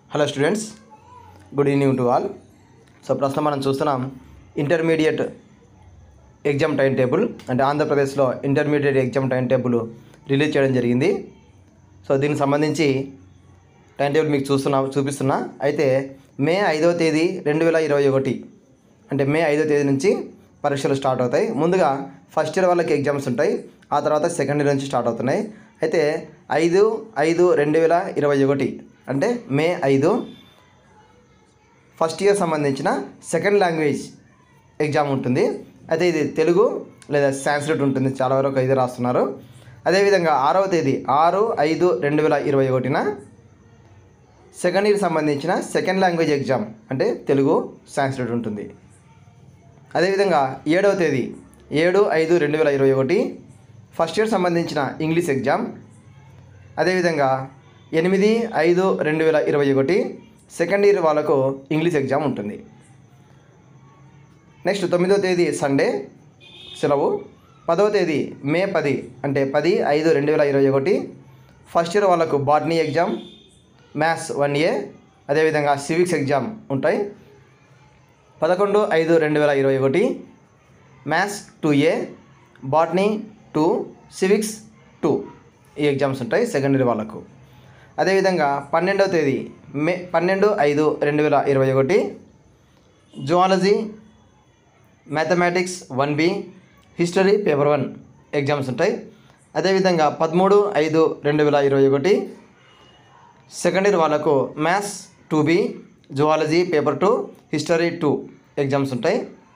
hello students good evening to all so ప్రస్తుతం మనం చూస్తున్నాం ఇంటర్మీడియట్ ఎగ్జామ్ టైం టేబుల్ అంటే ఆంధ్రప్రదేశ్లో intermediate exam time table release చేయడం జరిగింది సో దీనికి సంబంధించి టైం టేబుల్ మీకు చూస్తున్నా చూపిస్తున్నా అయితే మే ఐదవ తేదీ రెండు వేల ఇరవై ఒకటి అంటే మే ఐదో తేదీ నుంచి పరీక్షలు స్టార్ట్ అవుతాయి ముందుగా ఫస్ట్ ఇయర్ వాళ్ళకి ఎగ్జామ్స్ ఉంటాయి ఆ తర్వాత సెకండ్ ఇయర్ నుంచి స్టార్ట్ అవుతున్నాయి అయితే ఐదు ఐదు రెండు వేల ఇరవై ఒకటి అంటే మే ఐదు ఫస్ట్ ఇయర్ సంబంధించిన సెకండ్ లాంగ్వేజ్ ఎగ్జామ్ ఉంటుంది అయితే ఇది తెలుగు లేదా సాంస్క్రిట్ ఉంటుంది చాలా వరకు ఇది రాస్తున్నారు అదేవిధంగా ఆరవ తేదీ ఆరు ఐదు రెండు వేల ఇరవై ఒకటిన సెకండ్ ఇయర్ సంబంధించిన సెకండ్ లాంగ్వేజ్ ఎగ్జామ్ అంటే తెలుగు సాంస్క్రిట్ ఉంటుంది అదేవిధంగా ఏడవ తేదీ ఏడు ఐదు రెండు వేల ఇరవై ఒకటి ఫస్ట్ ఇయర్ సంబంధించిన ఇంగ్లీష్ ఎగ్జామ్ అదేవిధంగా ఎనిమిది ఐదు రెండు వేల ఇరవై ఒకటి సెకండ్ ఇయర్ వాళ్ళకు ఇంగ్లీష్ ఎగ్జామ్ ఉంటుంది నెక్స్ట్ తొమ్మిదవ తేదీ సండే సెలవు పదవ తేదీ మే పది అంటే పది ఐదు రెండు వేల ఇరవై ఒకటి ఫస్ట్ ఇయర్ వాళ్ళకు botany exam maths one A అదేవిధంగా సివిక్స్ ఎగ్జామ్ ఉంటాయి పదకొండు ఐదు రెండు వేల ఇరవై ఒకటి maths two A botany two civics two ఈ ఎగ్జామ్స్ ఉంటాయి సెకండ్ ఇయర్ వాళ్ళకు అదేవిధంగా పన్నెండవ తేదీ మే పన్నెండు ఐదు రెండు వేల ఇరవై ఒకటి zoology mathematics one B history paper one exams ఉంటాయి అదేవిధంగా పదమూడు ఐదు రెండు వేల ఇరవై ఒకటి సెకండ్ ఇయర్ వాళ్ళకు maths two B zoology paper two history two exams ఉంటాయి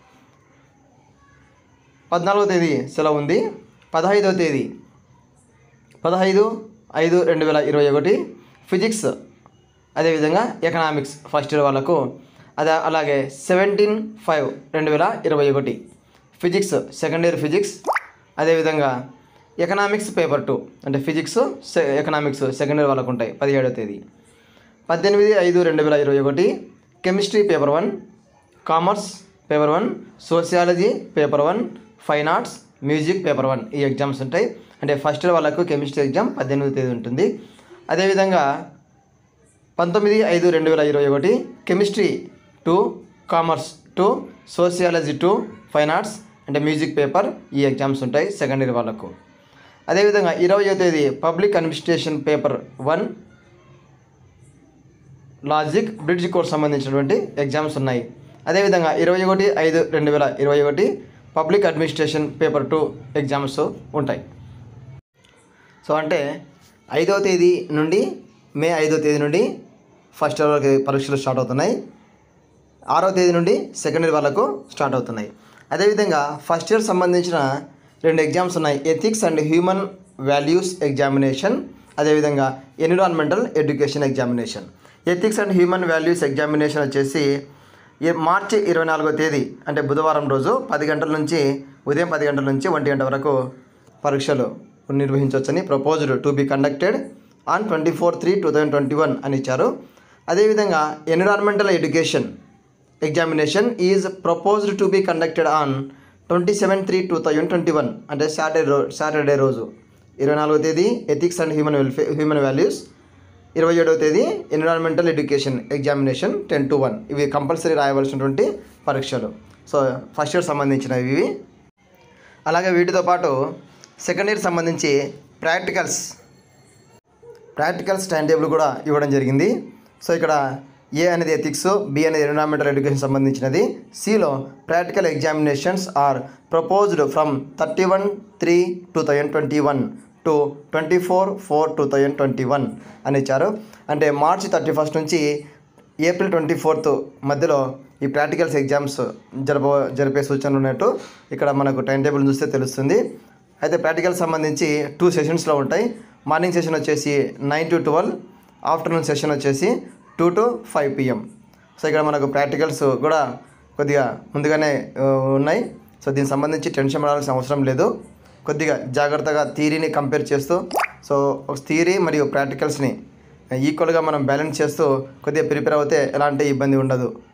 పద్నాలుగో తేదీ సెలవు ఉంది పదహైదవ తేదీ పదహైదు ఐదు రెండు వేల ఇరవై ఒకటి ఫిజిక్స్ అదేవిధంగా ఎకనామిక్స్ ఫస్ట్ ఇయర్ వాళ్ళకు అదే అలాగే సెవెంటీన్ ఫైవ్ రెండు వేల ఇరవై ఒకటి ఫిజిక్స్ సెకండ్ ఇయర్ ఫిజిక్స్ అదేవిధంగా ఎకనామిక్స్ పేపర్ టూ అంటే ఫిజిక్స్ ఎకనామిక్స్ సెకండ్ ఇయర్ వాళ్ళకు ఉంటాయి పదిహేడవ తేదీ పద్దెనిమిది ఐదు రెండు వేల ఇరవై ఒకటి chemistry paper one commerce paper one sociology paper one fine arts music paper one ఈ ఎగ్జామ్స్ ఉంటాయి అంటే ఫస్ట్ ఇయర్ వాళ్ళకు కెమిస్ట్రీ ఎగ్జామ్ పద్దెనిమిది తేదీ ఉంటుంది అదేవిధంగా పంతొమ్మిది ఐదు రెండు వేల ఇరవై ఒకటి chemistry two commerce two sociology two fine arts అంటే మ్యూజిక్ పేపర్ ఈ ఎగ్జామ్స్ ఉంటాయి సెకండ్ ఇయర్ వాళ్ళకు అదేవిధంగా ఇరవయో తేదీ public administration paper one logic bridge course సంబంధించినటువంటి ఎగ్జామ్స్ ఉన్నాయి అదేవిధంగా ఇరవై ఒకటి ఐదు రెండు వేల ఇరవై ఒకటి public administration paper two exams ఉంటాయి సో అంటే ఐదవ తేదీ నుండి మే ఐదో తేదీ నుండి ఫస్ట్ ఇయర్ వరకు పరీక్షలు స్టార్ట్ అవుతున్నాయి ఆరో తేదీ నుండి సెకండ్ ఇయర్ వాళ్ళకు స్టార్ట్ అవుతున్నాయి అదేవిధంగా ఫస్ట్ ఇయర్ సంబంధించిన రెండు ఎగ్జామ్స్ ఉన్నాయి ethics and human values examination అదేవిధంగా environmental education examination ethics and human values examination వచ్చేసి ఈ- మార్చి ఇరవై నాలుగో తేదీ అంటే బుధవారం రోజు పది గంటల నుంచి ఉదయం పది గంటల నుంచి ఒంటి గంట వరకు పరీక్షలు నిర్వహించవచ్చని proposed to be conducted on twenty four three two thousand twenty one అని ఇచ్చారు అదేవిధంగా environmental education examination is proposed to be conducted on twenty seven three two thousand twenty one అంటే సాటర్డే రో సాటర్డే రోజు ఇరవై నాలుగో తేదీ ethics and human welfare human values ఇరవై ఏడవ తేదీ environmental education examination ten to one ఇవి కంపల్సరీ రాయవలసినటువంటి పరీక్షలు సో ఫస్ట్ ఇయర్ సంబంధించినవి ఇవి అలాగే వీటితో పాటు సెకండ్ ఇయర్ సంబంధించి ప్రాక్టికల్స్ ప్రాక్టికల్స్ టైం టేబుల్ కూడా ఇవ్వడం జరిగింది సో ఇక్కడ ఏ అనేది ఎథిక్స్ బి అనేది ఎన్విరాన్మెంటల్ ఎడ్యుకేషన్ సంబంధించినది సిలో practical examinations are proposed from thirty one three two thousand twenty one to twenty four four two thousand twenty one అని ఇచ్చారు అంటే మార్చి థర్టీ ఫస్ట్ నుంచి ఏప్రిల్ ట్వంటీ ఫోర్త్ మధ్యలో ఈ ప్రాక్టికల్స్ ఎగ్జామ్స్ జరప జరిపే సూచనలు ఉన్నట్టు ఇక్కడ మనకు టైం టేబుల్ చూస్తే తెలుస్తుంది అయితే ప్రాక్టికల్ సంబంధించి టూ సెషన్స్లో ఉంటాయి మార్నింగ్ సెషన్ వచ్చేసి nine to twelve afternoon session వచ్చేసి two to five PM so ఇక్కడ మనకు ప్రాక్టికల్స్ కూడా కొద్దిగా ముందుగానే ఆ, ఉన్నాయి సో దీనికి సంబంధించి టెన్షన్ పడాల్సిన అవసరం లేదు కొద్దిగా జాగ్రత్తగా థీరీని కంపేర్ చేస్తూ సో ఒక థియరీ మరియు ప్రాక్టికల్స్ని ఈక్వల్గా మనం బ్యాలెన్స్ చేస్తూ కొద్దిగా ప్రిపేర్ అవుతే ఎలాంటి ఇబ్బంది ఉండదు